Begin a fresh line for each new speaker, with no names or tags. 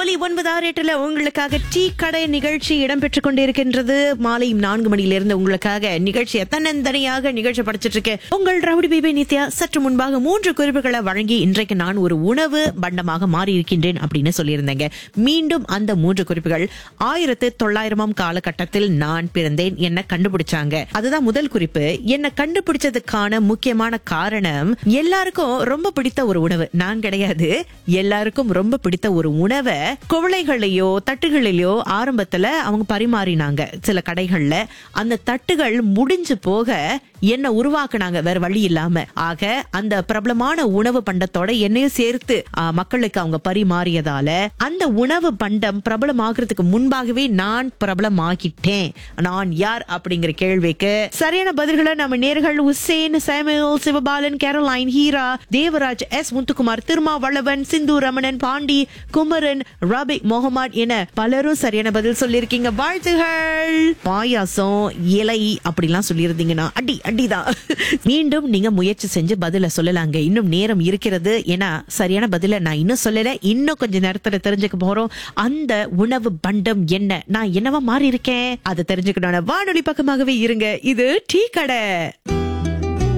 ஒலி ஒன்பது ஆறு எட்டுல உங்களுக்காக டீ கடை நிகழ்ச்சி இடம்பெற்றுக் கொண்டிருக்கின்றது மாலை நான்கு மணியிலிருந்து உங்களுக்காக நிகழ்ச்சியை தன்னந்தனியாக நிகழ்ச்சி படிச்சிட்டு இருக்கேன் உங்கள் ரவுடி பேபி நித்யா சற்று முன்பாக மூன்று குறிப்புகளை வழங்கி இன்றைக்கு நான் ஒரு உணவு பண்டமாக மாறி இருக்கின்றேன் அப்படின்னு சொல்லியிருந்தேங்க மீண்டும் அந்த மூன்று குறிப்புகள் ஆயிரத்து தொள்ளாயிரமாம் காலகட்டத்தில் நான் பிறந்தேன் என்ன கண்டுபிடிச்சாங்க அதுதான் முதல் குறிப்பு என்ன கண்டுபிடிச்சதுக்கான முக்கியமான காரணம் எல்லாருக்கும் ரொம்ப பிடித்த ஒரு உணவு நான் கிடையாது எல்லாருக்கும் ரொம்ப பிடித்த ஒரு உணவை குவளைகளையோ தட்டுகளிலோ ஆரம்பத்துல அவங்க பரிமாறினாங்க சில கடைகள்ல அந்த தட்டுகள் முடிஞ்சு போக என்ன உருவாக்குனாங்க வேற வழி இல்லாம ஆக அந்த பிரபலமான உணவு பண்டத்தோட என்னையும் சேர்த்து ஆ, மக்களுக்கு அவங்க பரிமாறியதால அந்த உணவு பண்டம் பிரபலமாகிறதுக்கு முன்பாகவே நான் பிரபலமாக்கிட்டேன் நான் யார் அப்படிங்கிற கேள்விக்கு சரியான பதில்களை நம்ம நேர்கள் Hussain Samuel Sivabalan Caroline Heera Devaraj S Muthukumar Thirumavalavan Sindhu Ramanan Pandi Kumaran Rabi Mohammed என பலரும் சரியான பதில் சொல்லியிருக்கீங்க வாழ்த்துகள் பாயாசம் இலை அப்படிலாம் சொல்லியிருந்தீங்கன்னா அடி அடிதான் மீண்டும் நீங்க முயற்சி செஞ்சு பதில சொல்லலாங்க இன்னும் நேரம் இருக்கிறது ஏன்னா சரியான பதில நான் இன்னும் சொல்லல இன்னும் கொஞ்ச நேரத்துல தெரிஞ்சுக்க போறோம் அந்த உணவு பண்டம் என்ன நான் என்னவா மாறி இருக்கேன் அதை தெரிஞ்சுக்கணும் வானொலி பக்கமாகவே இருங்க இது டீ கடை